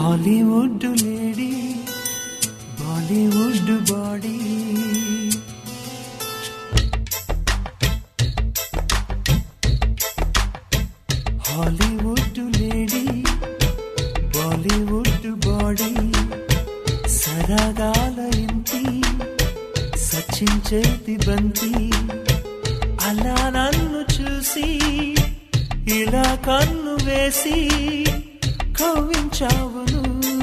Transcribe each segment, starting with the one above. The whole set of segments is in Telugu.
Hollywood lady Bollywood body Hollywood lady Bollywood body సరగాల ఇంటి సచిన్ చేతి బంతి అలా నన్ను చూసి ఇలా కన్ను వేసి కవ్వించావును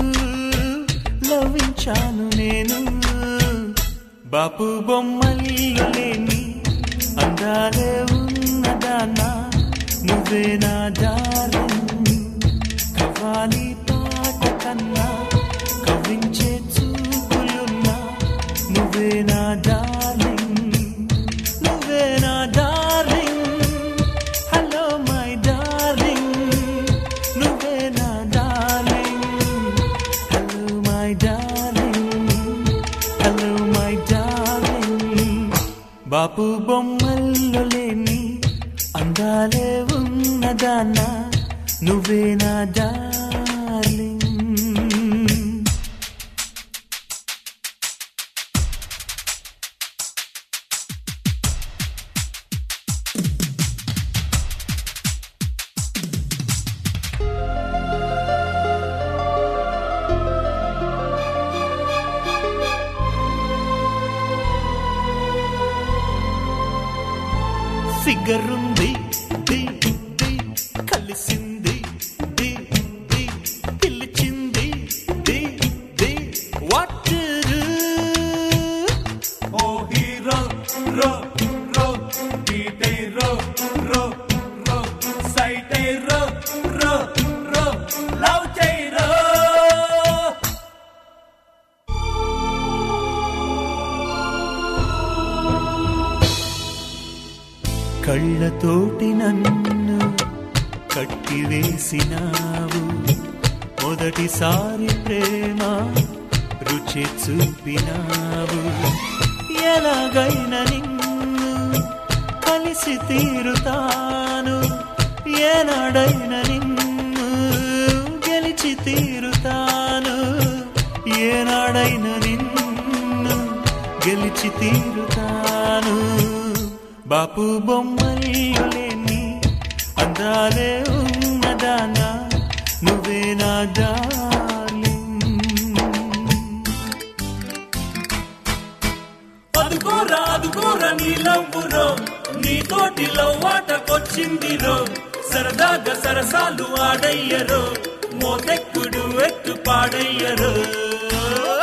లవ్వించాను నేను బాపు బొమ్మల్లో లేని అందాలే ఉన్నదానా నువ్వే నా డార్లింగ్ కవ్వాలి పాట కన్నా కవ్వించే చూపులున్నా నువ్వే నా డార్లింగ్ నువ్వే నా డార్లింగ్ హలో మై డార్లింగ్ నువ్వే నా darling hello my darling hello my darling Bapu బొమ్మల్లో లేని అందాలే ఉన్నదానా నువ్వే నా డార్లింగ్ ఫిగరుంది ది, ది, కలిసింది ది, ది, పిలిచింది ది, ది, what to do? Oh hero రో రో బీటే రో రో రో సైటే రో రో రో లవ్ చై రో కళ్ళతోటి నన్ను కట్టివేసినావు మొదటిసారి ప్రేమ రుచి చూపినావు ఎలాగైనా నిన్ను కలిసి తీరుతాను ఏనాడైనా నిన్ను గెలిచి తీరుతాను ఏనాడైనా నిన్ను గెలిచి తీరుతాను బాపు బొమ్మల్లో లేని అందాలే ఉన్నదానా నువ్వే నా డార్లింగ్ అదుగోరా అదుగోరా నీ లవ్వురో నీ తోటి లవ్వాటకొచ్చిందిరో సరదాగా సరసాలు ఆడయ్యరో మోతెక్కుడు ఎత్తు పాడయ్యరో